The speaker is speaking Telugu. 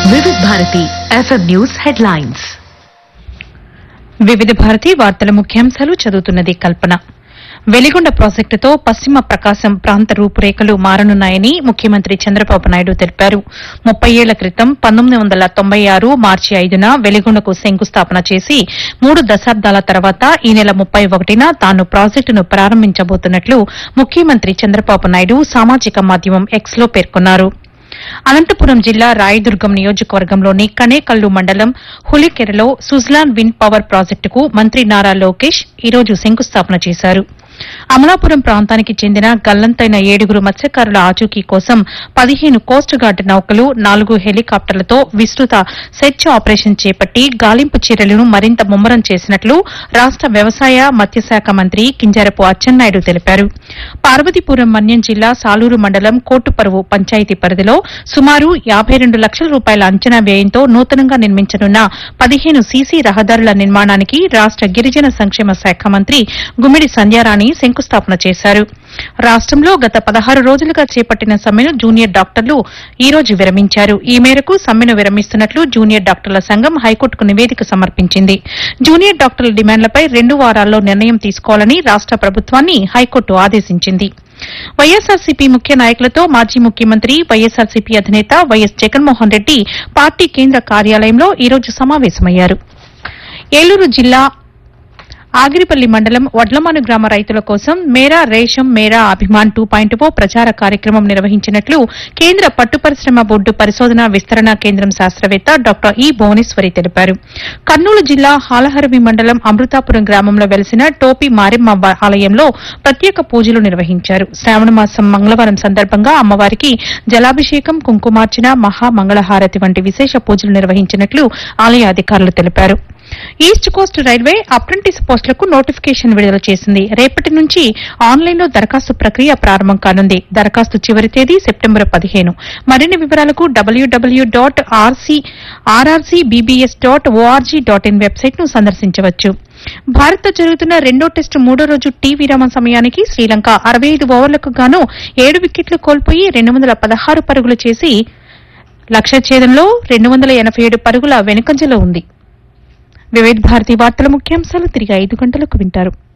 వివిధ భారతి ఎఫ్ఎం న్యూస్ హెడ్లైన్స్ వివిధ భారతి వార్తల ముఖ్యాంశాలు చదువుతున్నది కల్పన వెలిగొండ ప్రాజెక్టుతో పశ్చిమ ప్రకాశం ప్రాంత రూపురేఖలు మారనున్నాయని ముఖ్యమంత్రి చంద్రబాబు నాయుడు తెలిపారు ముప్పై ఏళ్ల క్రితం పంతొమ్మిది వందల తొంభై ఆరు మార్చి ఐదున వెలిగొండకు శంకుస్థాపన చేసి మూడు దశాబ్దాల తర్వాత ఈ నెల ముప్పై ఒకటిన తాను ప్రాజెక్టును ప్రారంభించబోతున్నట్లు ముఖ్యమంత్రి చంద్రబాబు నాయుడు సామాజిక మాధ్యమం ఎక్స్ లో పేర్కొన్నారు అనంతపురం జిల్లా రాయదుర్గం నియోజకవర్గంలోని కనేకల్లు మండలం హులికెరలో సుజ్లాన్ విండ్ పవర్ ప్రాజెక్టుకు మంత్రి నారా లోకేష్ ఈ రోజు శంకుస్థాపన చేశారు అమలాపురం ప్రాంతానికి చెందిన గల్లంతైన ఏడుగురు మత్స్యకారుల ఆచూకీ కోసం పదిహేను కోస్ట్ గార్డ్ నౌకలు నాలుగు హెలికాప్టర్లతో విస్తృత సెర్చ్ ఆపరేషన్ చేపట్టి గాలింపు చర్యలను మరింత ముమ్మరం చేసినట్లు రాష్ట వ్యవసాయ మత్స్యశాఖ మంత్రి కింజరపు అచ్చెన్నాయుడు తెలిపారు పార్వతీపురం మన్యం జిల్లా సాలూరు మండలం కోటుపరువు పంచాయతీ పరిధిలో సుమారు యాబై రెండు లక్షల రూపాయల అంచనా వ్యయంతో నూతనంగా నిర్మించనున్న పదిహేను సీసీ రహదారుల నిర్మాణానికి రాష్ట గిరిజన సంక్షేమ శాఖ మంత్రి గుమ్మిడి సంధ్యారాణి శంకుస్థాపన చేశారు రాష్టంలో గత పదహారు రోజులుగా చేపట్టిన సమ్మెను జూనియర్ డాక్టర్లు ఈ రోజు విరమించారు ఈ మేరకు సమ్మెను విరమిస్తున్నట్లు జూనియర్ డాక్టర్ల సంఘం హైకోర్టుకు నివేదిక సమర్పించింది జూనియర్ డాక్టర్ల డిమాండ్లపై రెండు వారాల్లో నిర్ణయం తీసుకోవాలని రాష్ట ప్రభుత్వాన్ని హైకోర్టు ఆదేశించింది వైఎస్ఆర్సీపీ ముఖ్య నాయకులతో మాజీ ముఖ్యమంత్రి వైఎస్ఆర్సీపీ అధినేత వైఎస్ జగన్మోహన్ రెడ్డి పార్టీ కేంద్ర కార్యాలయంలో ఈ రోజు సమావేశమయ్యారు ఏలూరు జిల్లా ఆగిరిపల్లి మండలం వడ్లమాను గ్రామ రైతుల కోసం మేరా రేషం మేరా అభిమాన్ టూ పాయింట్ ఓ ప్రచార కార్యక్రమం నిర్వహించినట్లు కేంద్ర పట్టు పరిశ్రమ బోర్డు పరిశోధన విస్తరణ కేంద్రం శాస్త్రవేత్త డాక్టర్ ఈ భువనేశ్వరి తెలిపారు కర్నూలు జిల్లా హాలహరవి మండలం అమృతాపురం గ్రామంలో వెలిసిన టోపి మారెమ్మ వ- ఆలయంలో ప్రత్యేక పూజలు నిర్వహించారు శ్రావణ మాసం మంగళవారం సందర్భంగా అమ్మవారికి జలాభిషేకం కుంకుమార్చన మహా మంగళహారతి వంటి విశేష పూజలు నిర్వహించినట్లు ఆలయ అధికారులు తెలిపారు ఈస్ట్ కోస్ట్ రైల్వే అప్రెంటిస్ పోస్టులకు నోటిఫికేషన్ విడుదల చేసింది రేపటి నుంచి ఆన్లైన్లో దరఖాస్తు ప్రక్రియ ప్రారంభం కానుంది దరఖాస్తు చివరి తేదీ సెప్టెంబర్ పదిహేను మరిన్ని వివరాలకు WW dot RRCBBS dot ORG dot in website ను సందర్శించవచ్చు భారత్తో జరుగుతున్న రెండో టెస్టు మూడో రోజు టీ విరామ సమయానికి శ్రీలంక అరవై ఐదు ఓవర్లకు గాను ఏడు వికెట్లు కోల్పోయి రెండు వందల పదహారు పరుగులు చేసి లక్ష్య ఛేదంలో రెండు వందల ఎనభై ఏడు పరుగుల వెనుకంజలో ఉంది వివిధ భారతి వార్తల ముఖ్యాంశాలు తిరిగి ఐదు గంటలకు వింటారు